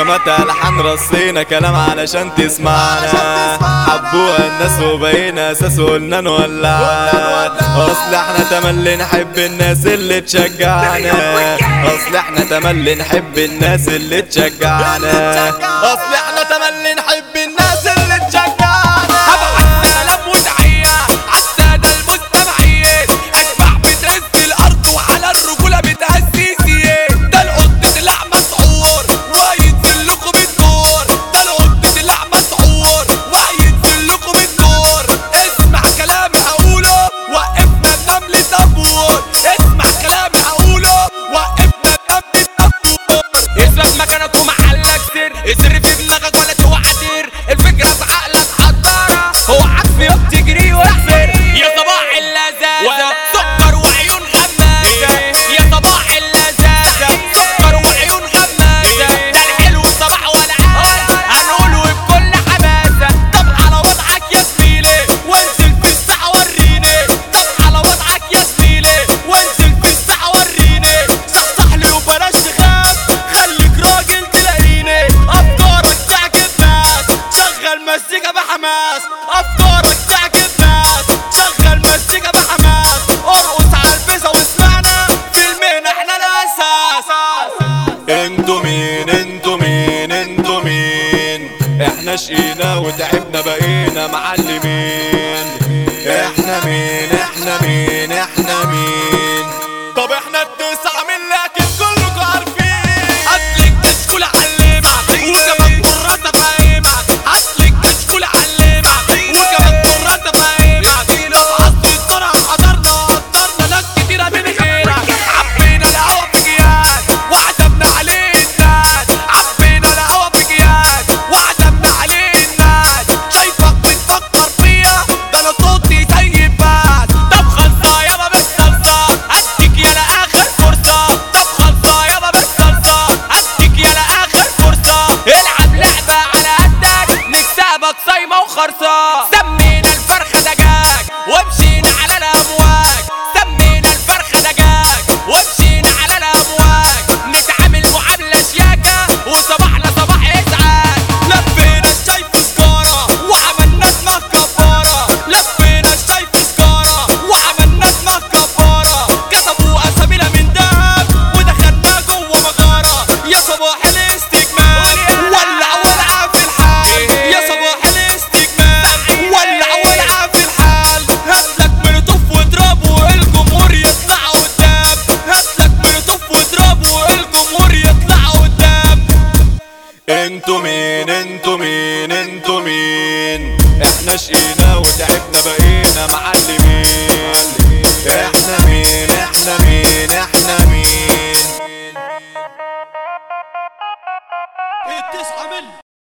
نغمات الحان رصينا كلام علشان تسمعنا حبوها الناس وبقينا اساس قلنا نولعها اصل احنا تملي نحب الناس اللي تشجعنا اصل احنا تملي نحب الناس اللي تشجعنا اصل احنا تملي نحب الناس اللي تشجعنا هبعت سلام وتحية عالسادة المستمعين أشباح بتهز الأرض وعلى الرجولة بتأسيسيين ده القط طلع مسعور وينزل لكم الدور ده القط طلع مسعور وينزل لكم الدور اسمع كلامي هقوله وقفنا النمل طابور اسمع كلامي هقوله وقفنا النمل طابور اثبت مكانك ومحلك سر اسر في دماغك ولا توعدير الفكرة في عقلك حضارة اوعك في يوم تجري وتفر يا صباح اللذاذة سكر وعيون غمازة يا صباح اللذاذة سكر وعيون غمازة ده الحلو صباح ولا عادة هنقوله بكل حماسة طب على وضعك يا زميلي وانزل في الساحة وريني طب على وضعك يا زميلي وانزل في الساحة وريني صحصح لي وبلاش تخاف خليك راجل تلاقيني افكارك تعجب ناس شغل مزيكا بحماس افكارك تعجب ناس شغل مزيكا بحماس ارقص على البيزا واسمعنا في المهنة احنا الاساس انتوا مين انتوا مين انتوا مين احنا شقينا وتعبنا بقينا معلمين احنا مين احنا مين احنا مين طب احنا التسعة من لكن كلكم عارفين هاتلك كشكول علمك وكمان قرات افهمك هاتلك كشكول علمك وكمان قرات افهمك طب اصل الصرع حضرنا قدرنا ناس كتيرة من غيرك عبينا الهوا في جياد وعزمنا عليه الناس عبينا الهوا في جياد وعزمنا عليه الناس شايفك بتفكر فيا ده انا صوتي زي الباس طب خلصة يابا بالصلصة هديك يا لاخر فرصة طب خلصة يابا بالصلصة هديك يا لاخر فرصة العب لعبة على قدك نكسبك صايمة وخرصة سمينا الفرخة دجاج ومشينا على الامواج سمينا الفرخة دجاج ومشينا على الامواج نتعامل معاملة شياكة وصباحنا صباح ازعاج لفينا الشاي في سجارة وعملنا اسمها كفارة لفينا الشاي في سجارة وعملنا اسمها كفارة كتبوا اسامينا من دهب ودخلنا جوه مغارة يا صباح الاستجمام ولع ولع في الحال يا صباح الاستجمام ولع ولع في الحال هاتلك ملطف واضرب والجمهور يطلع قدام هاتلك ملطف واضرب والجمهور يطلع قدام انتوا مين انتوا مين انتوا مين احنا شقينا وتعبنا بقينا معلمين احنا مين